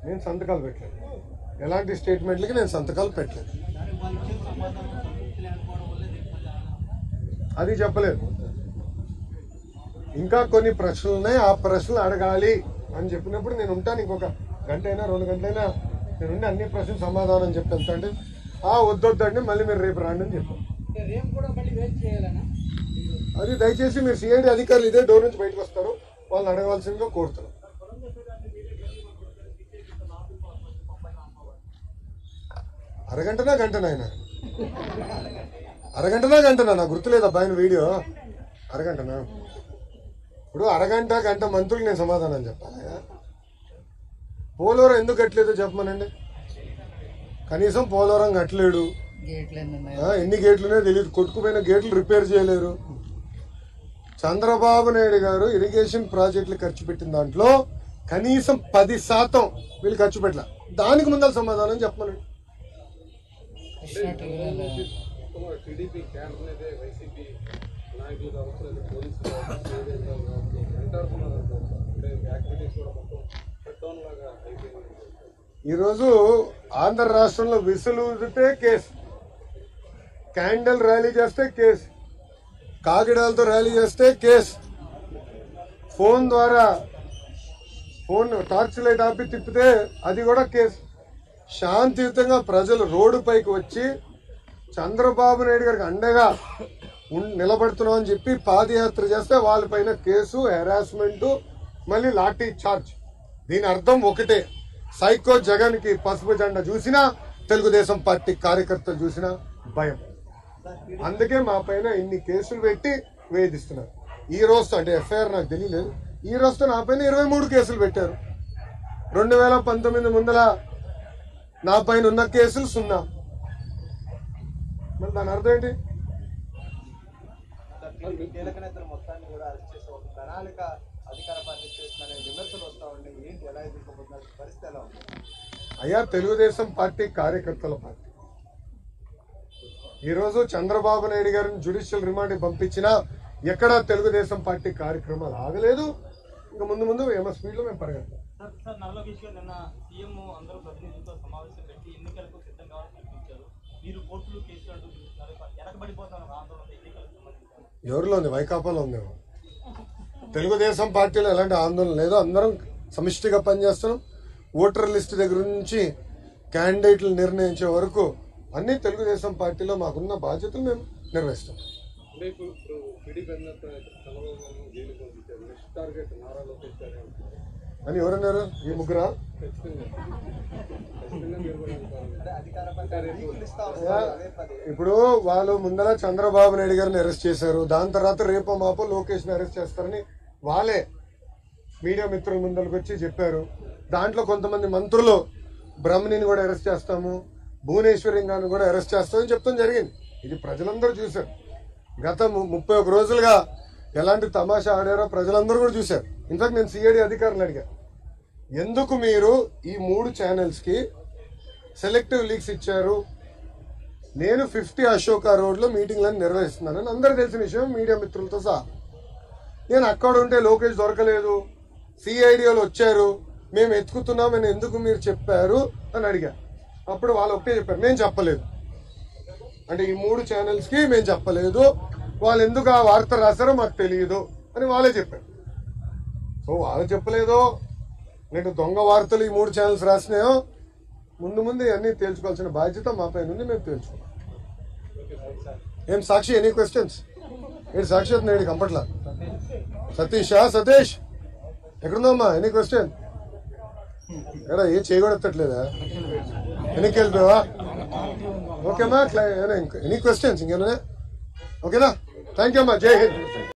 నేను సంతకాలు పెట్టలేదు ఎలాంటి స్టేట్మెంట్లకి నేను సంతకాలు పెట్టలేదు అది చెప్పలేదు ఇంకా కొన్ని ప్రశ్నలు ఉన్నాయి ఆ ప్రశ్నలు అడగాలి అని చెప్పినప్పుడు నేను ఉంటాను ఇంకొక గంట అయినా రెండు గంటలైనా నేను ఉండి అన్ని ప్రశ్నలు సమాధానం చెప్తాను అంటే ఆ వద్దొద్దండి మళ్ళీ మీరు రేపు రాండి అని చెప్పాను రేపు కూడా మళ్ళీ వెయిట్ చేయాలనా అది దయచేసి మీరు సిఐడి అధికారులు ఇదే డోర్ నుంచి బయటకు వస్తారు వాళ్ళని అడగవలసిందిగా కోరుతున్నాం అరగంటనా గంటనా ఆయన అరగంటనా గంటనా నాకు గుర్తులేదు అబ్బాయిన వీడియో అరగంటనా ఇప్పుడు అరగంట గంట మంత్రులు నేను సమాధానం చెప్పాలి పోలవరం ఎందుకు కట్టలేదో చెప్పమనండి కనీసం పోలవరం కట్టలేడు గేట్లు ఎన్ని ఉన్నాయి ఆ, ఎన్ని గేట్లునే తెలియదు కొట్టుకుపోయిన గేట్లు రిపేర్ చేయలేరు చంద్రబాబు నాయుడు గారు ఇరిగేషన్ ప్రాజెక్టులు ఖర్చు పెట్టిన దాంట్లో కనీసం పది శాతం వీళ్ళు ఖర్చు పెట్టలే దానికి ముందర సమాధానం చెప్పమని కృష్ణా టీవీలో టీడీపీ క్యాంప్ అయితే వైసీపీ నాయకులు కావచ్చు లేదా పోలీసులు కావచ్చు ఏజెంట్లు కావచ్చు వెంటాడుతున్నారు అనుకోవచ్చు అంటే యాక్టివిటీస్ కూడా మొత్తం షట్ డౌన్ లాగా అయిపోయింది ఈరోజు ఆంధ్ర రాష్ట్రంలో విసులు ఊదితే కేసు క్యాండిల్ ర్యాలీ చేస్తే కేసు కాకిడాలతో ర్యాలీ చేస్తే కేసు ఫోన్ ద్వారా ఫోన్ టార్చ్ లైట్ ఆపి తిప్పితే అది కూడా కేసు శాంతియుతంగా ప్రజలు రోడ్డు పైకి వచ్చి చంద్రబాబు నాయుడు గారికి అండగా ఉన్- నిలబడుతున్నాం అని చెప్పి పాదయాత్ర చేస్తే వాళ్ళపైన కేసు హెరాస్మెంట్ మళ్ళీ లాఠీ చార్జ్ దీని అర్థం ఒకటే సైకో జగన్ కి పసుపు జెండా చూసినా తెలుగుదేశం పార్టీ కార్యకర్తలు చూసినా భయం అందుకే మా పైన ఇన్ని కేసులు పెట్టి వేధిస్తున్నారు ఈ రోజుతో అంటే ఎఫ్ఐఆర్ నాకు తెలియలేదు ఈ రోజుతో నా పైన ఇరవై మూడు కేసులు పెట్టారు రెండు వేల పంతొమ్మిది ముందల నా పైన ఉన్న కేసులు సున్నా మరి దాని అర్థం ఏంటి టీడీపీ కీలక నేతలు మొత్తాన్ని కూడా అరెస్ట్ చేసే ఒక ప్రణాళిక అధికార పార్టీ చేస్తుందనే విమర్శలు వస్తా ఉన్నాయి ఏంటి ఎలా ఎదుర్కోబోతున్నారు పరిస్థితి ఎలా ఉంది అయ్యా తెలుగుదేశం పార్టీ కార్యకర్తల పార్టీ ఈరోజు చంద్రబాబు నాయుడు గారిని జ్యుడిషియల్ రిమాండ్ పంపించినా ఎక్కడా తెలుగుదేశం పార్టీ కార్యక్రమాలు ఆగలేదు ఇంకా ముందు ముందు ఏమో స్పీడ్లో మేము పరిగెత్తాం సార్ సార్ నల్ల విషయం నిన్న సీఎం అందరూ ప్రతినిధులతో సమావేశం పెట్టి ఎన్నికలకు సిద్ధం కావాలని పిలిపించారు మీరు కోర్టులు కేసులు అంటూ చూస్తున్నారు వెనకబడిపోతున్నారు ఆందోళన ఎన్నికలకు సంబంధించి ఎవరిలో ఉంది వైకాపాలో ఉంది తెలుగుదేశం పార్టీలో ఎలాంటి ఆందోళన లేదు అందరం సమిష్టిగా పనిచేస్తున్నాం ఓటర్ లిస్ట్ దగ్గర నుంచి క్యాండిడేట్లు నిర్ణయించే వరకు అన్ని తెలుగుదేశం పార్టీలో మాకున్న బాధ్యతలు మేము నిర్వహిస్తాం అంటే ఇప్పుడు ఇప్పుడు టీడీపీ అధినేత చంద్రబాబు గారిని జైలు పంపించారు నెక్స్ట్ టార్గెట్ నారా లోకేష్ గారు అంటున్నారు. అని ఎవరన్నారు ఈ ముగ్గురా ఖచ్చితంగా ఖచ్చితంగా మీరు కూడా అంటారు. అంటే అధికార పార్టీ లీకులు ఇస్తా వస్తారు అదే పదే ఇప్పుడు వాళ్ళు ముందర చంద్రబాబు నాయుడు గారిని అరెస్ట్ చేశారు దాని తర్వాత రేపో మాపో లోకేష్ ని అరెస్ట్ చేస్తారని వాళ్ళే మీడియా మిత్రుల ముందరకు వచ్చి చెప్పారు దాంట్లో కొంతమంది మంత్రులు బ్రహ్మణిని కూడా అరెస్ట్ చేస్తాము భువనేశ్వరి గారిని కూడా అరెస్ట్ చేస్తామని చెప్తాం జరిగింది ఇది ప్రజలందరూ చూశారు గత ము- ముప్పై ఒక రోజులుగా ఎలాంటి తమాషా ఆడారో ప్రజలందరూ కూడా చూశారు ఇన్ఫాక్ట్ నేను సిఐడి అధికారులు అడిగా ఎందుకు మీరు ఈ మూడు ఛానల్స్ కి సెలెక్టివ్ లీక్స్ ఇచ్చారు నేను ఫిఫ్టీ అశోక రోడ్లో మీటింగ్లను నిర్వహిస్తున్నానని అందరూ తెలిసిన విషయం మీడియా మిత్రులతో సహా నేను అక్కడ ఉంటే లోకేష్ దొరకలేదు సిఐడిఓలు వచ్చారు మేము ఎత్తుకుతున్నామని ఎందుకు మీరు చెప్పారు అని అడిగా అప్పుడు వాళ్ళు ఒకటే చెప్పారు నేను చెప్పలేదు అంటే ఈ మూడు ఛానల్స్ కి మేము చెప్పలేదు వాళ్ళు ఎందుకు ఆ వార్త రాశారో మాకు తెలియదు అని వాళ్ళే చెప్పారు సో వాళ్ళు చెప్పలేదో నేను దొంగ వార్తలు ఈ మూడు ఛానల్స్ రాసినాయో ముందు ముందు అన్ని తేల్చుకోవాల్సిన బాధ్యత మా పైన ఉంది మేము తేల్చుకోవాలి ఏం సాక్షి ఎనీ క్వశ్చన్స్ ఏంటి సాక్షి అవుతుంది కంపట్లా సతీషా సతీష్ ఎక్కడుందమ్మా ఎనీ క్వశ్చన్ ఎడా ఏ చేయగొడతట్లేదా వెనక్కి వెళ్ళిపోయావా ఓకేమ్మా ఎనీ క్వశ్చన్స్ ఇంకేనా ఓకేనా థ్యాంక్ యూ అమ్మా జై హింద్